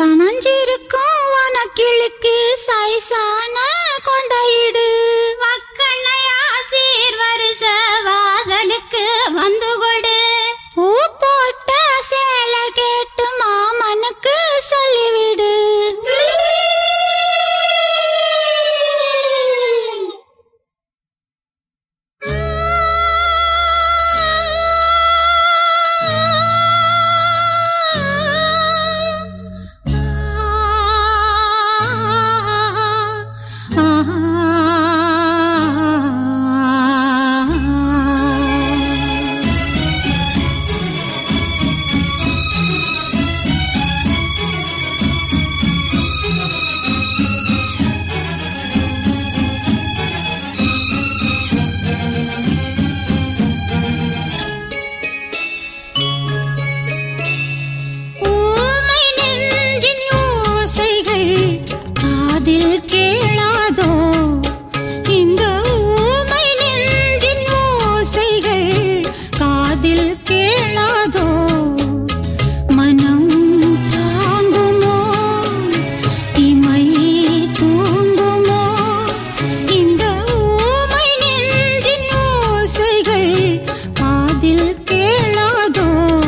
சமஞ்சிருக்கும் வனக்கிளுக்கு சைசான கொண்டையிடு வக்கண்ணையா சீர்வரிச வாசலுக்கு வந்து கொடு பூ போட்ட சேலை கேட்டு மாமனுக்கு சொல்லிவிடு ஊமை நெஞ்சின் ஓசைகள் காதில் கேளாதோ இந்த ஊமை நெஞ்சின் ஓசைகள் காதில் கேளாதோ மனம் தாங்குமோ இமை தூங்குமோ இந்த ஊமை நெஞ்சின் ஓசைகள் காதில் கேளாதோ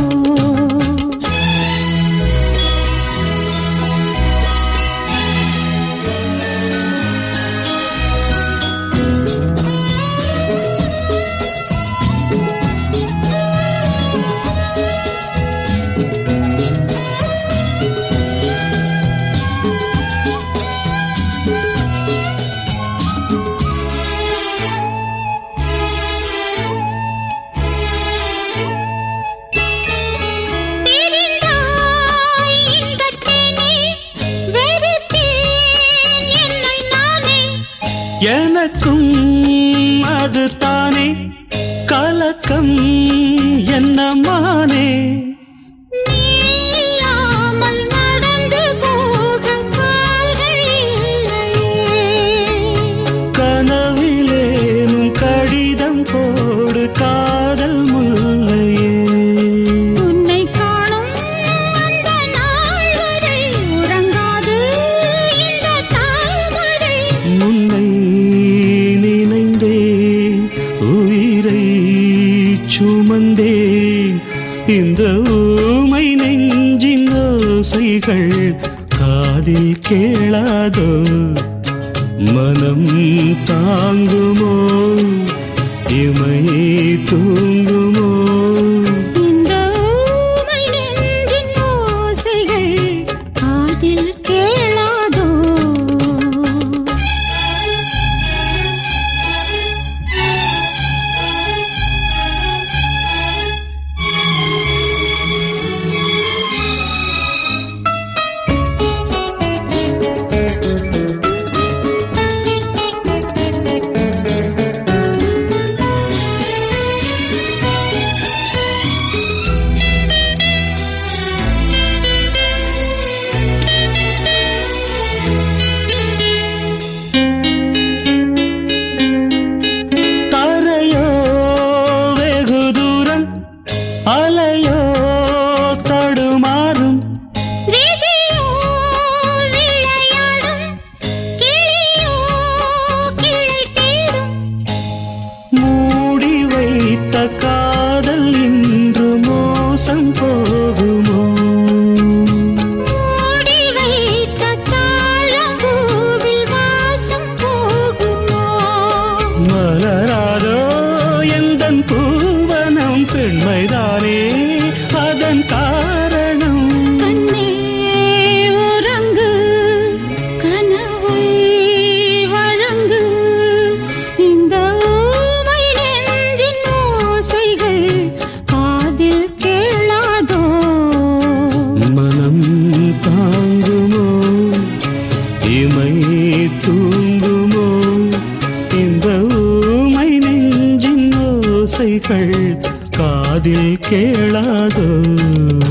பிரிந்தாய் இன்பத் தேனே, வெறுத்தேன் என்னை நானே. எனக்கும் அது தானே கலக்கம் என்னமானே நீ இல்லாமல் நடந்து போக கால்கள் இல்லையே. கனவிலேனும் கடிதம் போடு காதல் முல்லையே உன்னை காணும் அந்த நாள் வரை உறங்காது இந்த தாமரை. முன்னை நினைந்தேன் உயிரை சுமந்தேன் இந்த ஊமை நெஞ்சின் ஓசைகள் காதில் கேளாதோ மனம் தாங்குமோ இமை தூங்குமோ இந்த ஊமை நெஞ்சின் ஓசைகள் காதில் கேளாதோ தரையோ வெகு தூரம் அலையோ தடுமாறும் விதியோ விளையாடும் கிளியோ கிளை தேடும் மூடி வைத்த காதல் இன்று மோசம் போகுமோ மூடி வைத்த தாழம்பூவில் வாசம் போகுமோ மலராதோ எந்தன் பூவனம் பெண்மைதானே அதன் காரணம் கண்ணே உறங்கு கனவை வழங்கு இந்த ஊமை நெஞ்சின் ஓசைகள் காதில் கேளாதோ மனம் தாங்குமோ இமை தூங்குமோ இந்த ஊமை நெஞ்சின் ஓசைகள் காதில் கேளாதோ